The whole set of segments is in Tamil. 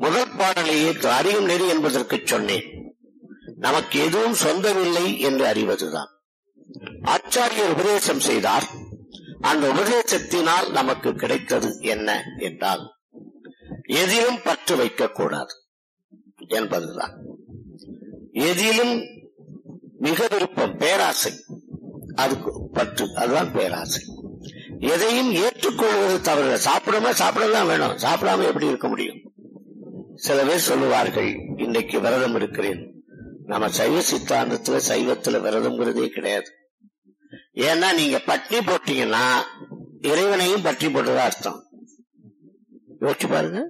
முதல் பாடலையே அறியும் நெறி என்பதற்கு சொன்னேன் நமக்கு எதுவும் சொந்தமில்லை என்று அறிவதுதான் ஆச்சாரியர் உபதேசம் செய்தார் அந்த உபதேசத்தினால் நமக்கு கிடைத்தது என்ன என்றால் எதிலும் பற்று வைக்கக்கூடாது என்பதுதான் எதிலும் மிக விருப்பம் பேராசை அதுக்கு பற்று அதுதான் பேராசை எதையும் ஏற்றுக்கொள்வது தவறு சாப்பிடாம சாப்பிடலாம் வேணும் சாப்பிடாம எப்படி இருக்க முடியும் சில பேர் சொல்லுவார்கள் இன்னைக்கு விரதம் இருக்கிறேன் நம்ம சைவ சித்தாந்தத்துல சைவத்துல விரதம்ங்கிறதே கிடையாது ஏன்னா நீங்க பட்னி போட்டீங்கன்னா இறைவனையும் பற்றி போட்டதா அர்த்தம் யோசிச்சு பாருங்க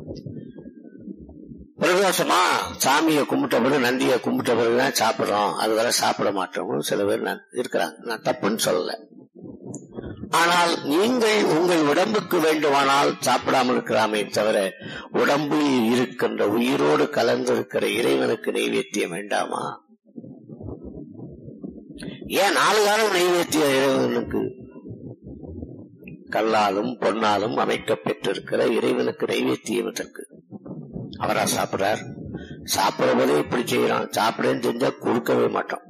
பிரதோஷமா சாமியை கும்பிட்ட பிறகு நந்தியை கும்பிட்ட பிறகுதான் சாப்பிடுறோம் அது வரை சாப்பிட மாட்டோம் சில பேர் நான் இருக்கிறாங்க நான் தப்புன்னு சொல்லல ஆனால் நீங்கள் உங்கள் உடம்புக்கு வேண்டுமானால் சாப்பிடாமல் இருக்கலாமே தவிர உடம்பில் இருக்கின்ற உயிரோடு கலந்திருக்கிற இறைவனுக்கு நைவேத்தியம் வேண்டாமா ஏன் நாலு காலம் நைவேத்தியம் இறைவனுக்கு கல்லாலும் பொன்னாலும் அமைக்கப் பெற்றிருக்கிற இறைவனுக்கு நைவேத்தியம் இதற்கு அவரா சாப்பிடுறார் சாப்பிடும் போதே இப்படி செய்யறான் சாப்பிடன்னு தெரிஞ்சா கொடுக்கவே மாட்டோம்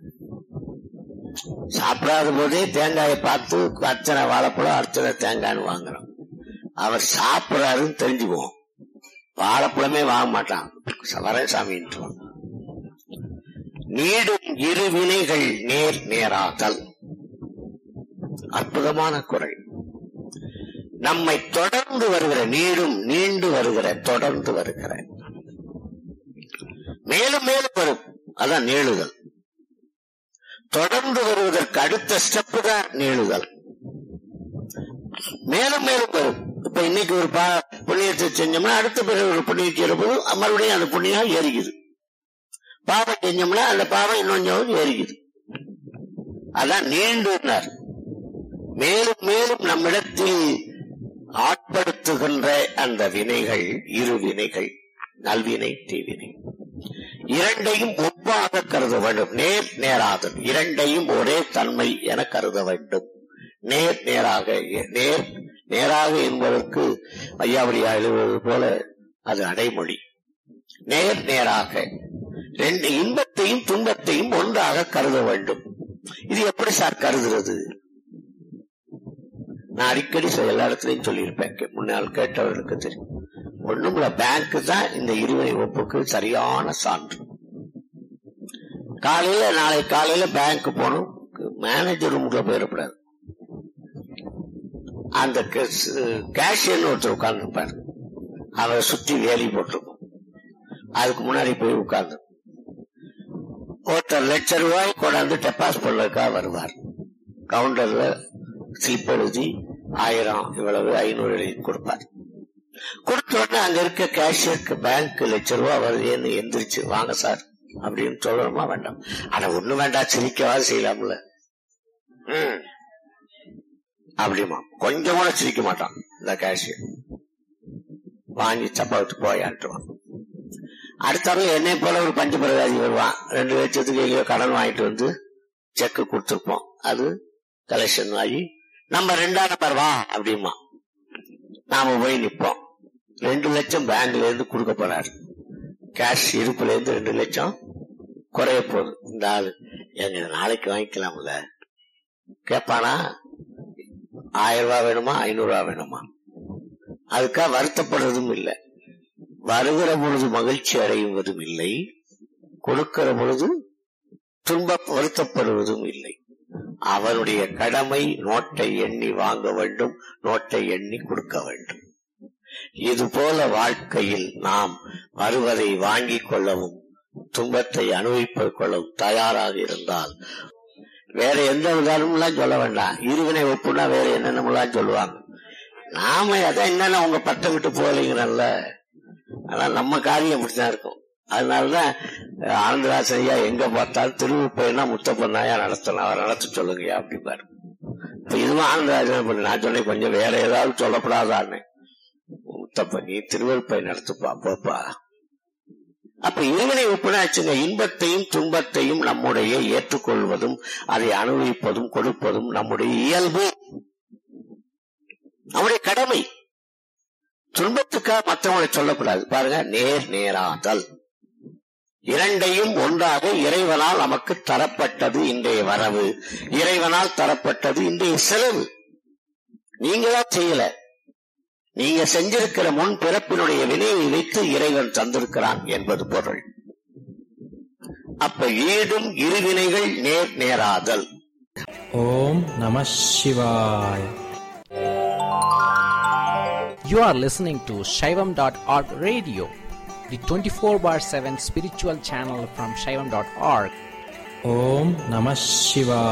சாப்பிடாத போதே தேங்காயை பார்த்து அர்ச்சனை வாழைப்பழம் அர்ச்சனை தேங்காய்னு வாங்குறோம் அவர் சாப்பிடாருன்னு தெரிஞ்சுக்குவோம் வாழைப்பழமே வாங்க மாட்டான் வரேன் சாமின்ட்டுவான் நீடும் இரு வினைகள் நேர் நேராதல் அற்புதமான குரல் நம்மை தொடர்ந்து வருகிற நீடும் நீண்டு வருகிற தொடர்ந்து வருகிற மேலும் மேலும் வரும் அதான் நீளுதல் தொடர்ந்து வருவதற்கு அடுத்த ஸ்டெப் தான் நீளுதல் மேலும் மேலும் வரும் இப்ப இன்னைக்கு ஒரு பா புண்ணியத்தை செஞ்சோம்னா அடுத்த பிறகு ஒரு புண்ணியம் செய்யறபோது மறுபடியும் அந்த புண்ணியம் ஏறிக்குது பாவம் செஞ்சோம்னா அந்த பாவம் இன்னொஞ்சம் ஏறிக்குது அதான் நீண்டுனார் மேலும் மேலும் நம்மிடத்தில் ஆட்படுத்துகின்ற அந்த வினைகள் இரு வினைகள் நல்வினை தீவினை இரண்டையும் ஒப்பாக கருத வேண்டும் நேர் நேராதல் இரண்டையும் ஒரே தன்மை என கருத வேண்டும் நேர் நேராக நேர் நேராக என்பதற்கு ஐயாவடியா எழுதுவது போல அது அடைமொழி நேர் நேராக ரெண்டு இன்பத்தையும் துன்பத்தையும் ஒன்றாக கருத வேண்டும் இது எப்படி சார் கருதுறது நான் அடிக்கடி எல்லா இடத்துலயும் சொல்லியிருப்பேன் முன்னால் கேட்டவர்களுக்கு தெரியும் ஒண்ணுமில்ல பேங்க் தான் இந்த இருவினை ஒப்புக்கு சரியான சான்று காலையில நாளை காலையில பேங்க் போகணும் மேனேஜர் ரூமுக்குள்ள போயிடக்கூடாது அந்த கேஷியர் ஒருத்தர் உட்கார்ந்துருப்பாரு அவரை சுத்தி வேலி போட்டிருக்கும் அதுக்கு முன்னாடி போய் உட்கார்ந்து ஒருத்தர் லட்ச ரூபாய் கொண்டாந்து டெபாசிட் பண்ணதுக்காக வருவார் கவுண்டர்ல ஸ்லிப் எழுதி ஆயிரம் இவ்வளவு ஐநூறு எழுதி கொடுப்பார் கொடுத்த உடனே அங்க இருக்க கேஷியருக்கு பேங்க் லட்ச ரூபாய் வருதுன்னு எந்திரிச்சு வாங்க சார் அப்படின்னு சொல்லணுமா வேண்டாம் ஆனா ஒண்ணு வேண்டாம் சிரிக்கவா செய்யலாம்ல ம் அப்படிமா கொஞ்சம் கூட சிரிக்க மாட்டான் இந்த கேஷியர் வாங்கி சப்பாத்து போயான்ட்டுவான் அடுத்தாலும் என்னை போல ஒரு பஞ்ச பிரகாசி வருவான் ரெண்டு லட்சத்துக்கு எங்கேயோ கடன் வாங்கிட்டு வந்து செக் கொடுத்துருப்போம் அது கலெக்ஷன் ஆகி நம்ம ரெண்டா நம்பர் வா அப்படிமா நாம போய் நிப்போம் ரெண்டு லட்சம் பேங்க்ல இருந்து கொடுக்க போறாரு கேஷ் இருப்புல இருந்து ரெண்டு லட்சம் குறைய போகுது இந்த ஆளு எங்க நாளைக்கு வாங்கிக்கலாம்ல கேப்பானா ஆயிரம் ரூபாய் வேணுமா ஐநூறு ரூபாய் வேணுமா அதுக்காக வருத்தப்படுறதும் இல்லை வருகிற பொழுது மகிழ்ச்சி அடைவதும் இல்லை கொடுக்கிற பொழுது துன்ப வருத்தப்படுவதும் இல்லை அவனுடைய கடமை நோட்டை எண்ணி வாங்க வேண்டும் நோட்டை எண்ணி கொடுக்க வேண்டும் இது போல வாழ்க்கையில் நாம் வருவதை வாங்கிக் கொள்ளவும் துன்பத்தை அனுபவித்துக் கொள்ளவும் தயாராக இருந்தால் வேற எந்த உதாரணம்லாம் சொல்ல வேண்டாம் இருவினை ஒப்புனா வேற என்னென்னலாம் சொல்லுவாங்க நாம அதான் என்னென்ன உங்க பட்டம் விட்டு போலீங்கல்ல ஆனா நம்ம காரியம் அப்படித்தான் இருக்கும் அதனாலதான் ஆனந்தராசன் ஐயா எங்க பார்த்தாலும் திருவிப்பையனா முத்தப்பண்ணாயா நடத்தணும் அவர் நடத்த சொல்லுங்கய்யா அப்படிப்பாரு இப்ப இதுவும் ஆனந்தராஜன் பண்ண நான் சொன்னேன் கொஞ்சம் வேற ஏதாவது சொல்லப்படாதான்னு முத்தப்ப நீ திருவருப்பை நடத்துப்பா போப்பா அப்ப இறைவனை ஒப்பினாச்சுங்க இன்பத்தையும் துன்பத்தையும் நம்முடைய ஏற்றுக்கொள்வதும் அதை அனுபவிப்பதும் கொடுப்பதும் நம்முடைய இயல்பு நம்முடைய கடமை துன்பத்துக்காக மற்றவங்களை சொல்லக்கூடாது பாருங்க நேர் நேராதல் இரண்டையும் ஒன்றாக இறைவனால் நமக்கு தரப்பட்டது இன்றைய வரவு இறைவனால் தரப்பட்டது இன்றைய செலவு நீங்களா செய்யல நீங்க செஞ்சிருக்கிற முன் பிறப்பினுடைய வினையை வைத்து இறைவன் தந்திருக்கிறான் என்பது பொருள் அப்ப ஈடும் இருவினைகள் நேர் நேராதல் ஓம் நம சிவாய You are listening to Shaivam.org radio, the 24 bar 7 spiritual channel from Shaivam.org. ஓம் நம சிவாய